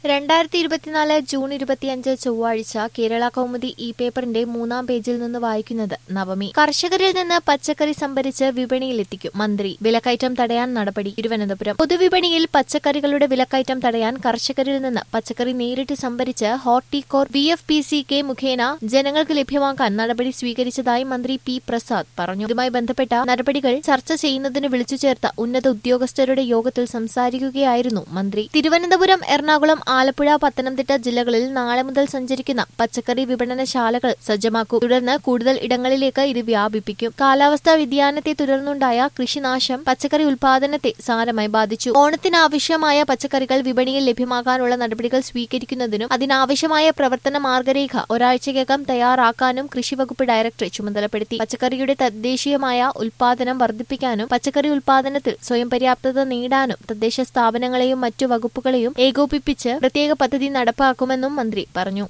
രണ്ടായിരത്തി ഇരുപത്തിനാല് ജൂൺ ഇരുപത്തിയഞ്ച് ചൊവ്വാഴ്ച കേരള കൗമുദി ഇ പേപ്പറിന്റെ മൂന്നാം പേജിൽ നിന്ന് വായിക്കുന്നത് നവമി കർഷകരിൽ നിന്ന് പച്ചക്കറി സംഭരിച്ച് വിപണിയിലെത്തിക്കും മന്ത്രി വിലക്കയറ്റം തടയാൻ നടപടി തിരുവനന്തപുരം പൊതുവിപണിയിൽ പച്ചക്കറികളുടെ വിലക്കയറ്റം തടയാൻ കർഷകരിൽ നിന്ന് പച്ചക്കറി നേരിട്ട് സംഭരിച്ച് Horticorp V F P C K മുഖേന ജനങ്ങൾക്ക് ലഭ്യമാക്കാൻ നടപടി സ്വീകരിച്ചതായി മന്ത്രി പി പ്രസാദ് പറഞ്ഞു ഇതുമായി ബന്ധപ്പെട്ട നടപടികൾ ചർച്ച ചെയ്യുന്നതിന് വിളിച്ചു ചേർത്ത ഉന്നത ഉദ്യോഗസ്ഥരുടെ യോഗത്തിൽ സംസാരിക്കുകയായിരുന്നു മന്ത്രി തിരുവനന്തപുരം എറണാകുളം ആലപ്പുഴ പത്തനംതിട്ട ജില്ലകളിൽ നാളെ മുതൽ സഞ്ചരിക്കുന്ന പച്ചക്കറി വിപണനശാലകൾ സജ്ജമാക്കും തുടർന്ന് കൂടുതൽ ഇടങ്ങളിലേക്ക് ഇത് വ്യാപിപ്പിക്കും കാലാവസ്ഥാ വ്യതിയാനത്തെ തുടർന്നുണ്ടായ കൃഷിനാശം പച്ചക്കറി ഉൽപാദനത്തെ സാരമായി ബാധിച്ചു ഓണത്തിനാവശ്യമായ പച്ചക്കറികൾ വിപണിയിൽ ലഭ്യമാക്കാനുള്ള നടപടികൾ സ്വീകരിക്കുന്നതിനും അതിനാവശ്യമായ പ്രവർത്തന മാർഗരേഖ ഒരാഴ്ചയ്ക്കകം തയ്യാറാക്കാനും കൃഷിവകുപ്പ് ഡയറക്ടറെ ചുമതലപ്പെടുത്തി പച്ചക്കറിയുടെ തദ്ദേശീയമായ ഉൽപാദനം വർദ്ധിപ്പിക്കാനും പച്ചക്കറി ഉൽപാദനത്തിൽ സ്വയം പര്യാപ്തത നേടാനും തദ്ദേശ സ്ഥാപനങ്ങളെയും മറ്റു വകുപ്പുകളെയും ഏകോപിപ്പിച്ച് പ്രത്യേക പദ്ധതി നടപ്പാക്കുമെന്നും മന്ത്രി പറഞ്ഞു